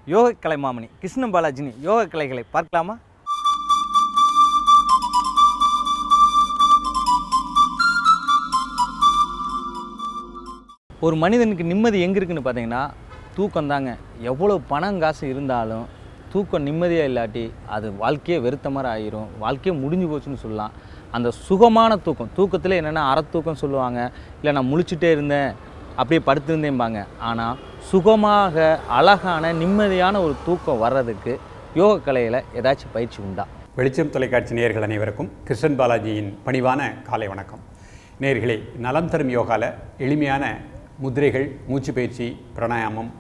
யோக கலை மாமணி கிருஷ்ண பாலாஜினி யோக கலைகளை பார்க்கலாமா ஒரு மனிதனுக்கு நிம்மதி எங்கே இருக்குன்னு பார்த்தீங்கன்னா தூக்கம் தாங்க எவ்வளோ பணம் காசு இருந்தாலும் தூக்கம் நிம்மதியாக இல்லாட்டி அது வாழ்க்கையே வெறுத்த மாதிரி ஆயிரும் வாழ்க்கையே முடிஞ்சு போச்சுன்னு சொல்லலாம் அந்த சுகமான தூக்கம் தூக்கத்தில் என்னென்னா அறத்தூக்கம் சொல்லுவாங்க இல்லை நான் முழிச்சிட்டே இருந்தேன் அப்படியே படுத்திருந்தேன்பாங்க ஆனால் சுகமாக அழகான நிம்மதியான ஒரு தூக்கம் வர்றதுக்கு யோக கலையில் ஏதாச்சும் பயிற்சி உண்டா வெளிச்சம் தொலைக்காட்சி நேயர்கள் அனைவருக்கும் கிருஷ்ணன் பாலாஜியின் பணிவான காலை வணக்கம் நேயர்களே நலம் தரும் யோகால எளிமையான முதிரைகள் மூச்சு பயிற்சி பிராணாயாமம்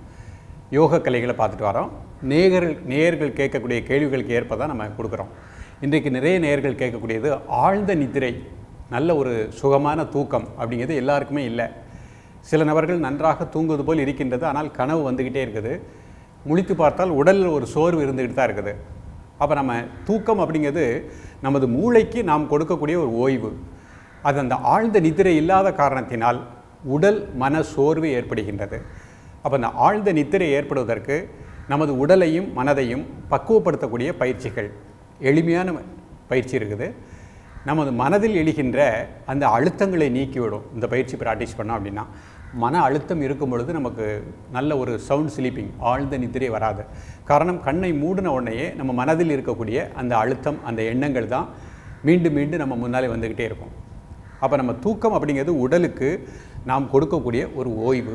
யோக கலைகளை பார்த்துட்டு வரோம் நேயர்கள் நேயர்கள் கேட்கக்கூடிய கேள்விகளுக்கு ஏற்ப தான் நம்ம கொடுக்குறோம் இன்றைக்கு நிறைய நேயர்கள் கேட்கக்கூடியது ஆழ்ந்த நித்திரை நல்ல ஒரு சுகமான தூக்கம் அப்படிங்கிறது எல்லாருக்குமே இல்லை சில நபர்கள் நன்றாக தூங்குவது போல் இருக்கின்றது ஆனால் கனவு வந்துக்கிட்டே இருக்குது முழித்து பார்த்தால் உடலில் ஒரு சோர்வு இருந்துக்கிட்டு தான் இருக்குது அப்போ நம்ம தூக்கம் அப்படிங்கிறது நமது மூளைக்கு நாம் கொடுக்கக்கூடிய ஒரு ஓய்வு அது அந்த ஆழ்ந்த நித்திரை இல்லாத காரணத்தினால் உடல் மன சோர்வு ஏற்படுகின்றது அப்போ அந்த ஆழ்ந்த நித்திரை ஏற்படுவதற்கு நமது உடலையும் மனதையும் பக்குவப்படுத்தக்கூடிய பயிற்சிகள் எளிமையான பயிற்சி இருக்குது நமது மனதில் எழுகின்ற அந்த அழுத்தங்களை நீக்கிவிடும் இந்த பயிற்சி ப்ராக்டிஸ் பண்ணோம் அப்படின்னா மன அழுத்தம் இருக்கும் பொழுது நமக்கு நல்ல ஒரு சவுண்ட் ஸ்லீப்பிங் ஆழ்ந்த நித்திரை வராது காரணம் கண்ணை மூடின உடனேயே நம்ம மனதில் இருக்கக்கூடிய அந்த அழுத்தம் அந்த எண்ணங்கள் தான் மீண்டும் மீண்டும் நம்ம முன்னாலே வந்துக்கிட்டே இருக்கும் அப்போ நம்ம தூக்கம் அப்படிங்கிறது உடலுக்கு நாம் கொடுக்கக்கூடிய ஒரு ஓய்வு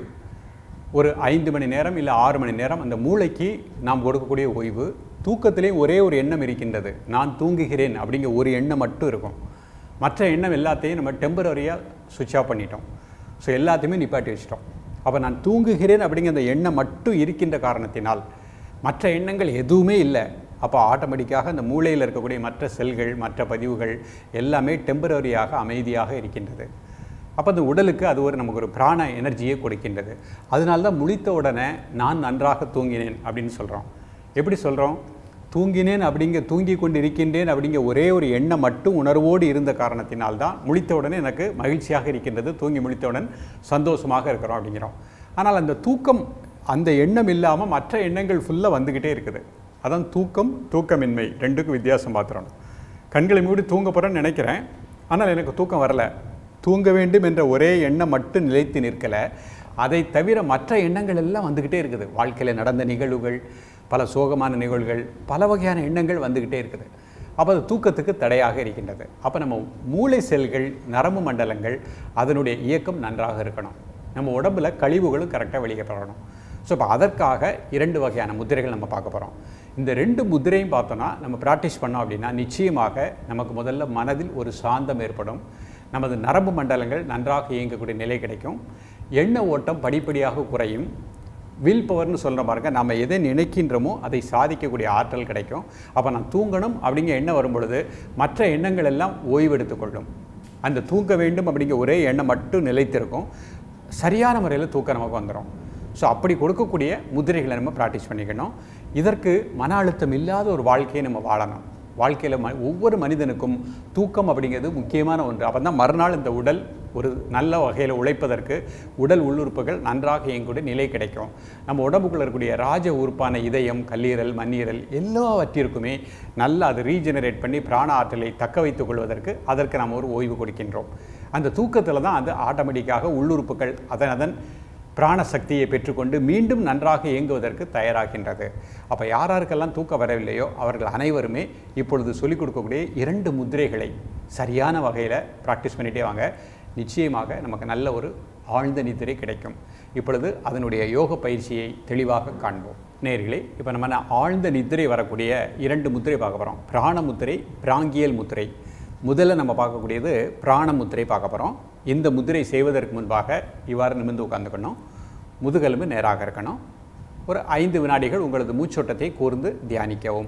ஒரு ஐந்து மணி நேரம் இல்லை ஆறு மணி நேரம் அந்த மூளைக்கு நாம் கொடுக்கக்கூடிய ஓய்வு தூக்கத்திலே ஒரே ஒரு எண்ணம் இருக்கின்றது நான் தூங்குகிறேன் அப்படிங்கிற ஒரு எண்ணம் மட்டும் இருக்கும் மற்ற எண்ணம் எல்லாத்தையும் நம்ம டெம்பரரியாக சுவிட்ச் ஆஃப் பண்ணிட்டோம் ஸோ எல்லாத்தையுமே நிப்பாட்டி வச்சிட்டோம் அப்போ நான் தூங்குகிறேன் அப்படிங்கிற அந்த எண்ணம் மட்டும் இருக்கின்ற காரணத்தினால் மற்ற எண்ணங்கள் எதுவுமே இல்லை அப்போ ஆட்டோமேட்டிக்காக அந்த மூளையில் இருக்கக்கூடிய மற்ற செல்கள் மற்ற பதிவுகள் எல்லாமே டெம்பரரியாக அமைதியாக இருக்கின்றது அப்போ அந்த உடலுக்கு அது ஒரு நமக்கு ஒரு பிராண எனர்ஜியை கொடுக்கின்றது அதனால தான் முழித்த உடனே நான் நன்றாக தூங்கினேன் அப்படின்னு சொல்கிறோம் எப்படி சொல்கிறோம் தூங்கினேன் அப்படிங்க தூங்கி கொண்டு இருக்கின்றேன் அப்படிங்கிற ஒரே ஒரு எண்ணம் மட்டும் உணர்வோடு இருந்த காரணத்தினால் தான் முழித்த உடனே எனக்கு மகிழ்ச்சியாக இருக்கின்றது தூங்கி முழித்தவுடன் சந்தோஷமாக இருக்கிறோம் அப்படிங்கிறோம் ஆனால் அந்த தூக்கம் அந்த எண்ணம் இல்லாமல் மற்ற எண்ணங்கள் ஃபுல்லாக வந்துக்கிட்டே இருக்குது அதான் தூக்கம் தூக்கமின்மை ரெண்டுக்கும் வித்தியாசம் பார்த்துறணும் கண்களை மூடி தூங்க போகிறேன்னு நினைக்கிறேன் ஆனால் எனக்கு தூக்கம் வரல தூங்க வேண்டும் என்ற ஒரே எண்ணம் மட்டும் நிலைத்து நிற்கலை அதை தவிர மற்ற எண்ணங்கள் எல்லாம் வந்துக்கிட்டே இருக்குது வாழ்க்கையில் நடந்த நிகழ்வுகள் பல சோகமான நிகழ்வுகள் பல வகையான எண்ணங்கள் வந்துக்கிட்டே இருக்குது அப்போ அது தூக்கத்துக்கு தடையாக இருக்கின்றது அப்போ நம்ம மூளை செல்கள் நரம்பு மண்டலங்கள் அதனுடைய இயக்கம் நன்றாக இருக்கணும் நம்ம உடம்புல கழிவுகளும் கரெக்டாக வெளியேற்றணும் ஸோ இப்போ அதற்காக இரண்டு வகையான முத்திரைகள் நம்ம பார்க்க போகிறோம் இந்த ரெண்டு முத்திரையும் பார்த்தோன்னா நம்ம ப்ராக்டிஸ் பண்ணோம் அப்படின்னா நிச்சயமாக நமக்கு முதல்ல மனதில் ஒரு சாந்தம் ஏற்படும் நமது நரம்பு மண்டலங்கள் நன்றாக இயங்கக்கூடிய நிலை கிடைக்கும் எண்ண ஓட்டம் படிப்படியாக குறையும் வில் பவர்னு சொல்கிற பாருங்க நம்ம எதை நினைக்கின்றோமோ அதை சாதிக்கக்கூடிய ஆற்றல் கிடைக்கும் அப்போ நான் தூங்கணும் அப்படிங்கிற எண்ணம் வரும் பொழுது மற்ற எண்ணங்கள் எல்லாம் ஓய்வெடுத்துக்கொள்ளும் அந்த தூங்க வேண்டும் அப்படிங்கிற ஒரே எண்ணம் மட்டும் நிலைத்திருக்கும் சரியான முறையில் தூக்கம் நமக்கு வந்துடும் ஸோ அப்படி கொடுக்கக்கூடிய முதிரைகளை நம்ம ப்ராக்டிஸ் பண்ணிக்கணும் இதற்கு மன அழுத்தம் இல்லாத ஒரு வாழ்க்கையை நம்ம வாழணும் வாழ்க்கையில் ம ஒவ்வொரு மனிதனுக்கும் தூக்கம் அப்படிங்கிறது முக்கியமான ஒன்று அப்போ தான் மறுநாள் இந்த உடல் ஒரு நல்ல வகையில் உழைப்பதற்கு உடல் உள்ளுறுப்புகள் நன்றாக இயங்கக்கூடிய நிலை கிடைக்கும் நம்ம உடம்புக்குள்ள இருக்கக்கூடிய ராஜ உறுப்பான இதயம் கல்லீரல் மண்ணீரல் எல்லாவற்றிற்குமே நல்லா அது ரீஜெனரேட் பண்ணி பிராண ஆற்றலை தக்க வைத்துக் கொள்வதற்கு அதற்கு நாம் ஒரு ஓய்வு கொடுக்கின்றோம் அந்த தூக்கத்தில் தான் அது ஆட்டோமேட்டிக்காக உள்ளுறுப்புகள் அதன் அதன் பிராண சக்தியை பெற்றுக்கொண்டு மீண்டும் நன்றாக இயங்குவதற்கு தயாராகின்றது அப்போ யார் யாருக்கெல்லாம் தூக்கம் வரவில்லையோ அவர்கள் அனைவருமே இப்பொழுது சொல்லிக் கொடுக்கக்கூடிய இரண்டு முத்திரைகளை சரியான வகையில் ப்ராக்டிஸ் பண்ணிகிட்டே வாங்க நிச்சயமாக நமக்கு நல்ல ஒரு ஆழ்ந்த நித்திரை கிடைக்கும் இப்பொழுது அதனுடைய யோக பயிற்சியை தெளிவாக காண்போம் நேர்களே இப்போ நம்ம ஆழ்ந்த நித்திரை வரக்கூடிய இரண்டு முத்திரை பார்க்க போகிறோம் பிராண முத்திரை பிராங்கியல் முத்திரை முதல்ல நம்ம பார்க்கக்கூடியது பிராண முத்திரை பார்க்க போகிறோம் இந்த முத்திரை செய்வதற்கு முன்பாக இவ்வாறு நிமிர்ந்து உட்காந்துக்கணும் முதுகெலும்பு நேராக இருக்கணும் ஒரு ஐந்து வினாடிகள் உங்களது மூச்சோட்டத்தை கூர்ந்து தியானிக்கவும்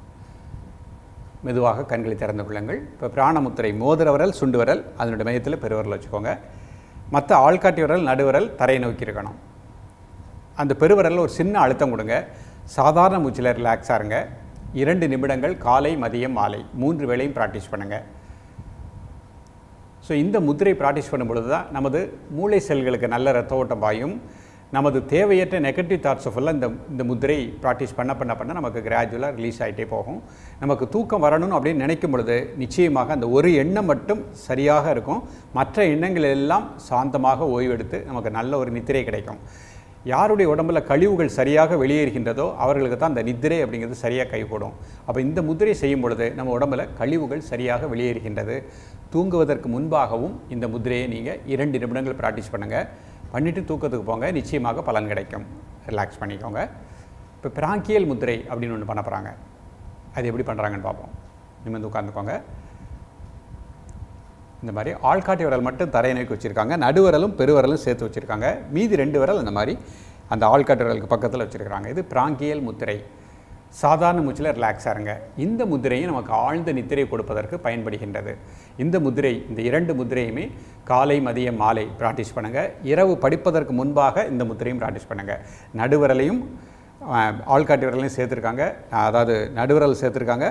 மெதுவாக கண்களை திறந்து கொள்ளுங்கள் இப்போ பிராணமுத்திரை மோதிர விரல் சுண்டு விரல் அதனுடைய மையத்தில் பெருவிரல் வச்சுக்கோங்க மற்ற ஆள்காட்டி விரல் நடுவிரல் தரையை நோக்கி இருக்கணும் அந்த பெருவிரலில் ஒரு சின்ன அழுத்தம் கொடுங்க சாதாரண மூச்சில் ரிலாக்ஸாக இருங்க இரண்டு நிமிடங்கள் காலை மதியம் மாலை மூன்று வேளையும் ப்ராக்டிஸ் பண்ணுங்கள் ஸோ இந்த முத்திரை ப்ராக்டிஸ் பண்ணும் பொழுது தான் நமது மூளை செல்களுக்கு நல்ல ரத்த ஓட்டம் பாயும் நமது தேவையற்ற நெகட்டிவ் தாட்ஸை ஃபுல்லாக இந்த இந்த முத்திரை ப்ராக்டிஸ் பண்ண பண்ண பண்ண நமக்கு கிராஜுவலாக ரிலீஸ் ஆகிட்டே போகும் நமக்கு தூக்கம் வரணும் அப்படின்னு நினைக்கும் பொழுது நிச்சயமாக அந்த ஒரு எண்ணம் மட்டும் சரியாக இருக்கும் மற்ற எண்ணங்கள் எல்லாம் சாந்தமாக ஓய்வெடுத்து நமக்கு நல்ல ஒரு நித்திரை கிடைக்கும் யாருடைய உடம்புல கழிவுகள் சரியாக வெளியேறுகின்றதோ அவர்களுக்கு தான் அந்த நித்திரை அப்படிங்கிறது சரியாக கைகூடும் அப்போ இந்த முத்திரை செய்யும் பொழுது நம்ம உடம்புல கழிவுகள் சரியாக வெளியேறுகின்றது தூங்குவதற்கு முன்பாகவும் இந்த முத்திரையை நீங்கள் இரண்டு நிமிடங்கள் ப்ராக்டிஸ் பண்ணுங்கள் பண்ணிவிட்டு தூக்கத்துக்கு போங்க நிச்சயமாக பலன் கிடைக்கும் ரிலாக்ஸ் பண்ணிக்கோங்க இப்போ பிராங்கியல் முத்திரை அப்படின்னு ஒன்று பண்ண போகிறாங்க அது எப்படி பண்ணுறாங்கன்னு பார்ப்போம் நிமிர்ந்து உட்காந்துக்கோங்க இந்த மாதிரி ஆள்காட்டி விரல் மட்டும் தரையை நோக்கி வச்சுருக்காங்க நடுவிரலும் பெருவிரலும் சேர்த்து வச்சுருக்காங்க மீதி ரெண்டு விரல் இந்த மாதிரி அந்த ஆள்காட்டி விரலுக்கு பக்கத்தில் வச்சுருக்காங்க இது பிராங்கியல் முத்திரை சாதாரண மூச்சில் ரிலாக்ஸாக இருங்க இந்த முத்திரையும் நமக்கு ஆழ்ந்த நித்திரை கொடுப்பதற்கு பயன்படுகின்றது இந்த முத்திரை இந்த இரண்டு முத்திரையுமே காலை மதியம் மாலை ப்ராக்டிஸ் பண்ணுங்கள் இரவு படிப்பதற்கு முன்பாக இந்த முத்திரையும் ப்ராக்டிஸ் பண்ணுங்கள் நடுவிரலையும் ஆஹ், ஆள்காட்டி விரலையும் சேர்த்துருக்காங்க அதாவது நடுவிரல் சேர்த்துருக்காங்க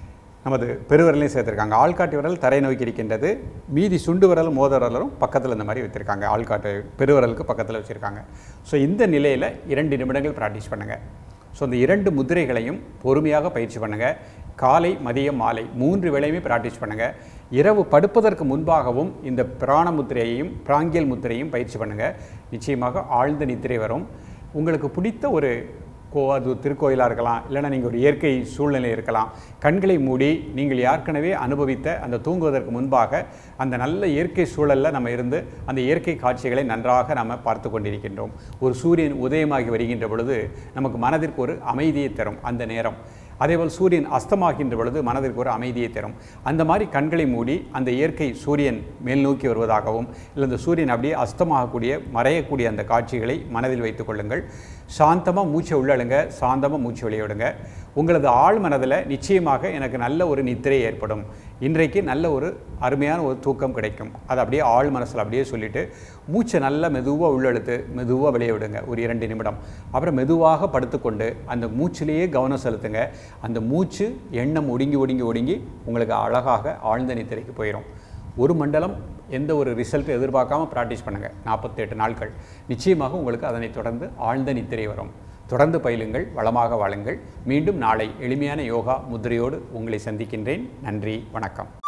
நமது பெருவிரலையும் சேர்த்துருக்காங்க ஆள்காட்டி விரல் தரை நோக்கி இருக்கின்றது மீதி சுண்டு விரலும் மோத விரலும் பக்கத்தில் இந்த மாதிரி வச்சுருக்காங்க ஆள்காட்டு பெருவிரலுக்கு பக்கத்தில் வச்சுருக்காங்க ஸோ இந்த நிலையில் இரண்டு நிமிடங்கள் ப்ராக்டிஸ் பண்ணுங்கள் ஸோ இந்த இரண்டு முத்திரைகளையும் பொறுமையாக பயிற்சி பண்ணுங்கள் காலை மதியம் மாலை மூன்று வேளையுமே ப்ராக்டிஸ் பண்ணுங்கள் இரவு படுப்பதற்கு முன்பாகவும் இந்த பிராண முத்திரையையும் பிராங்கியல் முத்திரையும் பயிற்சி பண்ணுங்கள் நிச்சயமாக ஆழ்ந்த நித்திரை வரும் உங்களுக்கு பிடித்த ஒரு கோ அது திருக்கோயிலாக இருக்கலாம் இல்லைன்னா நீங்கள் ஒரு இயற்கை சூழ்நிலை இருக்கலாம் கண்களை மூடி நீங்கள் ஏற்கனவே அனுபவித்த அந்த தூங்குவதற்கு முன்பாக அந்த நல்ல இயற்கை சூழலில் நம்ம இருந்து அந்த இயற்கை காட்சிகளை நன்றாக நம்ம பார்த்து கொண்டிருக்கின்றோம் ஒரு சூரியன் உதயமாகி வருகின்ற பொழுது நமக்கு மனதிற்கு ஒரு அமைதியை தரும் அந்த நேரம் அதேபோல் சூரியன் அஸ்தமாகின்ற பொழுது மனதிற்கு ஒரு அமைதியை தரும் அந்த மாதிரி கண்களை மூடி அந்த இயற்கை சூரியன் மேல் நோக்கி வருவதாகவும் இல்லை இந்த சூரியன் அப்படியே அஸ்தமாகக்கூடிய மறையக்கூடிய அந்த காட்சிகளை மனதில் வைத்துக் கொள்ளுங்கள் சாந்தமாக மூச்சை உள்ளழுங்க சாந்தமாக மூச்சு வெளியிடுங்க உங்களது ஆழ் மனதில் நிச்சயமாக எனக்கு நல்ல ஒரு நித்திரை ஏற்படும் இன்றைக்கு நல்ல ஒரு அருமையான ஒரு தூக்கம் கிடைக்கும் அதை அப்படியே ஆழ் மனசில் அப்படியே சொல்லிவிட்டு மூச்சை நல்லா மெதுவாக உள்ளெழுத்து மெதுவாக வெளியே விடுங்க ஒரு இரண்டு நிமிடம் அப்புறம் மெதுவாக படுத்துக்கொண்டு அந்த மூச்சிலேயே கவனம் செலுத்துங்க அந்த மூச்சு எண்ணம் ஒடுங்கி ஒடுங்கி ஒடுங்கி உங்களுக்கு அழகாக ஆழ்ந்த நித்திரைக்கு போயிடும் ஒரு மண்டலம் எந்த ஒரு ரிசல்ட் எதிர்பார்க்காம ப்ராக்டிஸ் பண்ணுங்கள் நாற்பத்தெட்டு நாட்கள் நிச்சயமாக உங்களுக்கு அதனைத் தொடர்ந்து ஆழ்ந்த நித்திரை வரும் தொடர்ந்து பயிலுங்கள் வளமாக வாழுங்கள் மீண்டும் நாளை எளிமையான யோகா முதிரையோடு உங்களை சந்திக்கின்றேன் நன்றி வணக்கம்